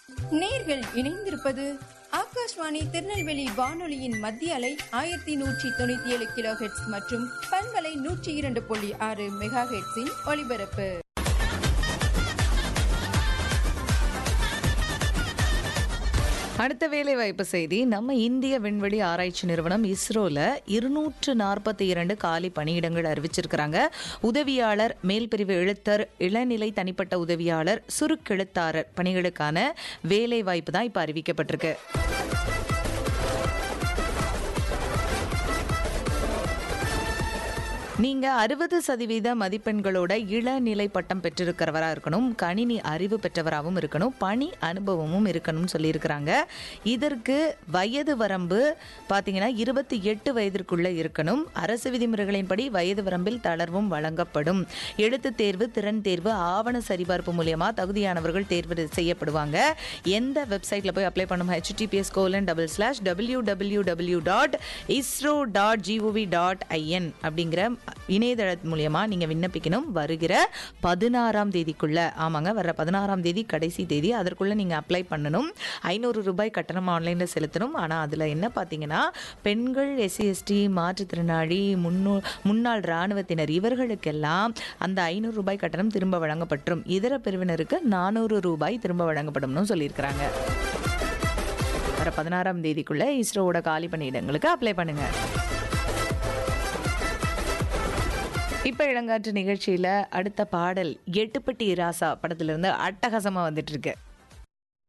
நேர்கள் இணைந்திருப்பது ஆகாஷ்வாணி திருநெல்வேலி வானொலியின் மத்திய அலை ஆயிரத்தி நூற்றி தொண்ணூத்தி ஏழு கிலோ ஹெட்ஸ் மற்றும் பண்பலை நூற்றி இரண்டு புள்ளி ஆறு மெகா ஹெட்ஸின் ஒலிபரப்பு அடுத்த வேலை வாய்ப்பு செய்தி நம்ம இந்திய விண்வெளி ஆராய்ச்சி நிறுவனம் இஸ்ரோல இருநூற்று நாற்பத்தி இரண்டு காலி பணியிடங்கள் அறிவிச்சிருக்கிறாங்க உதவியாளர் மேல்பிரிவு எழுத்தர் இளநிலை தனிப்பட்ட உதவியாளர் சுருக்கெழுத்தாளர் பணிகளுக்கான வேலை வாய்ப்பு தான் இப்போ அறிவிக்கப்பட்டிருக்கு நீங்க அறுபது சதவீத மதிப்பெண்களோட இளநிலை பட்டம் பெற்றிருக்கிறவரா இருக்கணும் கணினி அறிவு பெற்றவராகவும் இருக்கணும் பணி அனுபவமும் இருக்கணும்னு சொல்லியிருக்கிறாங்க இதற்கு வயது வரம்பு பார்த்தீங்கன்னா இருபத்தி எட்டு வயதிற்குள்ள இருக்கணும் அரசு விதிமுறைகளின்படி வயது வரம்பில் தளர்வும் வழங்கப்படும் எழுத்து தேர்வு திறன் தேர்வு ஆவண சரிபார்ப்பு மூலியமா தகுதியானவர்கள் தேர்வு செய்யப்படுவாங்க எந்த வெப்சைட்ல போய் அப்ளை பண்ணும் HTTPS colon double slash W W W dot ISRO dot GOV dot IN அப்படிங்கிற இணையதளம் மூலியமா நீங்க விண்ணப்பிக்கணும் வருகிற பதினாறாம் தேதிக்குள்ள ஆமாங்க வர பதினாறாம் தேதி கடைசி தேதி அதற்குள்ள நீங்க அப்ளை பண்ணணும் ஐநூறு ரூபாய் கட்டணம் ஆன்லைன்ல செலுத்தணும் ஆனா அதுல என்ன பார்த்தீங்கன்னா பெண்கள் எஸ்சி எஸ்டி மாற்றுத்திறனாளி முன்னோ முன்னாள் இராணுவத்தினர் இவர்களுக்கெல்லாம் அந்த ஐநூறு ரூபாய் கட்டணம் திரும்ப வழங்கப்பட்டுரும் இதர பிரிவினருக்கு நானூறு ரூபாய் திரும்ப வழங்கப்படும்னு சொல்லியிருக்கிறாங்க வர பதினாறாம் தேதிக்குள்ள இஸ்ரோவோட காலி பணியிடங்களுக்கு அப்ளை பண்ணுங்க இப்ப இளங்காற்று நிகழ்ச்சியில அடுத்த பாடல் எட்டுப்பட்டி ராசா படத்துல இருந்து அட்டகாசமா வந்துட்டு இருக்கு